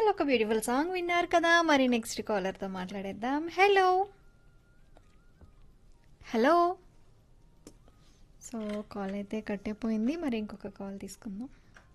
Well ఒక beautiful song విన్నారు కదా మరి నెక్స్ట్ కాలర్తో మాట్లాడేద్దాం హలో హలో సో కాల్ అయితే కట్ అయిపోయింది మరి ఇంకొక కాల్ తీసుకుందాం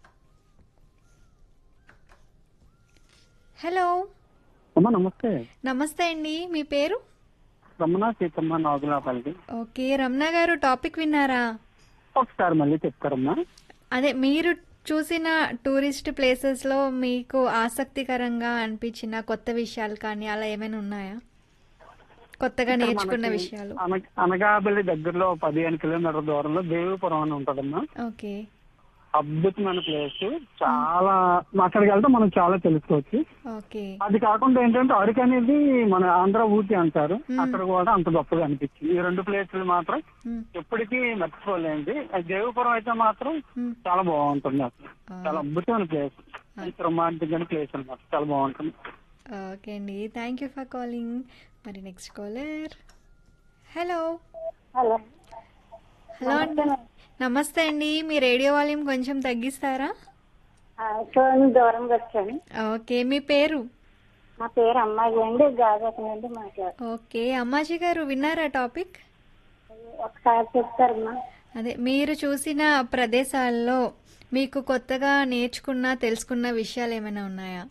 హలో అమ్మా నమస్తే నమస్తే అండి మీ పేరు రమణ సీతమ్మ నాగులాపల్లి ఓకే రమణ గారు టాపిక్ విన్నారా ఒకసారి మళ్ళీ చెప్తారమ్మా అదే మీరు చూసిన టూరిస్ట్ ప్లేసెస్లో మీకు ఆసక్తికరంగా అనిపించిన కొత్త విషయాలు కానీ అలా ఏమైనా ఉన్నాయా కొత్తగా ఇక్కడ నేర్చుకున్న మనకి విషయాలు అన- అనకాపల్లి దగ్గరలో పదిహేను కిలోమీటర్ల దూరంలో దేవిపురం అని ఉంటదమ్మా ఓకే అద్భుతమైన ప్లేస్ చాలా అక్కడికి వెళ్తే మనం చాలా తెలుసుకోవచ్చు ఓకే అది కాకుండా ఏంటంటే అరకు అనేది మన ఆంధ్ర ఊటీ అంటారు అక్కడ కూడా అంత గొప్పగా అనిపించింది ఈ రెండు ప్లేసులు మాత్రం మ్, ఎప్పటికీ మర్చిపోలేండి అది దేవిపురం అయితే మాత్రం మ్. చాలా బాగుంటుంది అసలు ఆ, చాలా అద్భుతమైన ప్లేస్ రొమాంటిక్ అయిన ప్లేస్ అన్నమాట చాలా బాగుంటుంది ఓకే అండి థ్యాంక్ యూ ఫర్ కాలింగ్ మరి next caller hello hello hello అండి నమస్తే అండి మీ రేడియో వాల్యూమ్ కొంచెం తగ్గిస్తారా చూడండి దూరంగా వచ్చాను ఓకే మీ పేరు నా పేరు అమ్మాయి అండి గాజాక నుండి మాట్లాడు ఓకే అమ్మాజీ గారు విన్నారా టాపిక్ ఒకసారి చెప్తారమ్మా అదే మీరు చూసిన ప్రదేశాల్లో మీకు కొత్తగా నేర్చుకున్న తెలుసుకున్న విషయాలు ఏమైనా ఉన్నాయా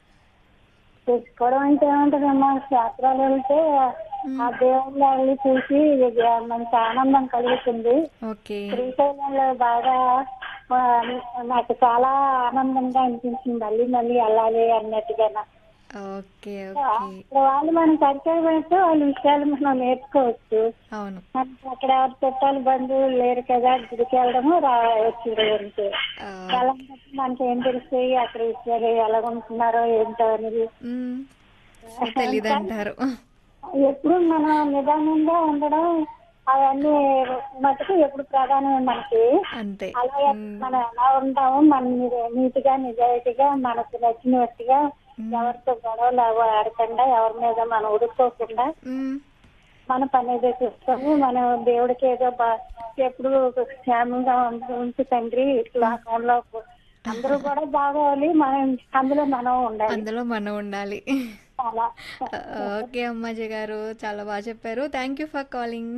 తెచ్చుకోవడం అంటే ఏముంటదమ్మా క్షేత్రాలు వెళ్తే ఆ దేవుళ్ళ వెళ్ళి చూసి ఇది మంచి ఆనందం కలుగుతుంది ఓకే శ్రీశైలంలో బాగా ఆ, నాకు చాలా ఆనందంగా అనిపించింది మళ్ళీ మళ్ళీ వెళ్ళాలి అన్నట్టుగా ఓకే ఓకే వాళ్ళు మనం పరిచయం అయితే వాళ్ళ విషయాలు మనం నేర్చుకోవచ్చు అవును మనకి అక్కడ ఎవరు చుట్టాలు బంధువులు లేరు కదా గుడికి వెళ్ళడము రావచ్చు అంతే ఆ, అలాంటప్పుడు మనకి ఏం తెలుస్తాయి అక్కడ విషయాలు ఎలా ఉంటున్నారో ఏంటో అనేది మ్, సో తెలీదు అంటారు ఎప్పుడు మనం నిదానంగా ఉండడం అవన్నీ మటుకు ఎప్పుడు ప్రధానమే మనకి అంతే అలాగే మనం ఎలా ఉంటాము మన ని- నీతిగా నిజాయితీగా మనకు నచ్చినట్టుగా ఎవరితో గొడవలు అవ- ఆడకుండా ఎవరి మీద మనం ఉడుకోకుండా మ్, మన పని ఏదో చూసుకొని మనం దేవుడికి ఏదో బా- ఎప్పుడు క్షేమంగా ఉంచు- ఉంచు తండ్రి లోకంలో అందరూ కూడా బాగోవాలి మనం అందులో మనం ఉండాలి అందులో మనం ఉండాలి చాలా ఓకే అమ్మాజీ గారు చాలా బాగా చెప్పారు thank you for calling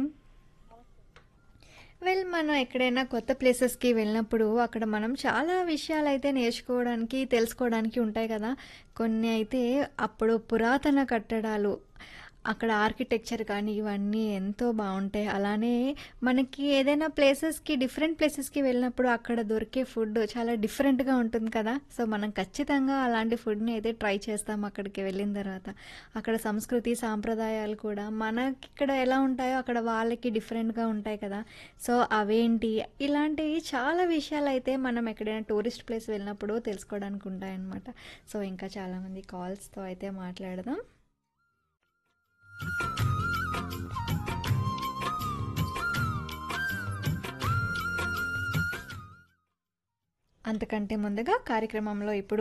well మనం ఎక్కడైనా కొత్త ప్లేసెస్కి వెళ్ళినప్పుడు అక్కడ మనం చాలా విషయాలు అయితే నేర్చుకోవడానికి తెలుసుకోవడానికి ఉంటాయి కదా కొన్ని అయితే అప్పుడు పురాతన కట్టడాలు అక్కడ ఆర్కిటెక్చర్ కానీ ఇవన్నీ ఎంతో బాగుంటాయి అలానే మనకి ఏదైనా ప్లేసెస్కి డిఫరెంట్ ప్లేసెస్కి వెళ్ళినప్పుడు అక్కడ దొరికే ఫుడ్ చాలా డిఫరెంట్గా ఉంటుంది కదా సో మనం ఖచ్చితంగా అలాంటి ఫుడ్ని అయితే ట్రై చేస్తాం అక్కడికి వెళ్ళిన తర్వాత అక్కడ సంస్కృతి సాంప్రదాయాలు కూడా మనకి ఇక్కడ ఎలా ఉంటాయో అక్కడ వాళ్ళకి డిఫరెంట్గా ఉంటాయి కదా సో అవేంటి ఇలాంటివి చాలా విషయాలు అయితే మనం ఎక్కడైనా టూరిస్ట్ ప్లేస్ వెళ్ళినప్పుడు తెలుసుకోవడానికి ఉంటాయన్నమాట సో ఇంకా చాలామంది కాల్స్తో అయితే మాట్లాడదాం అంతకంటే ముందుగా కార్యక్రమంలో ఇప్పుడు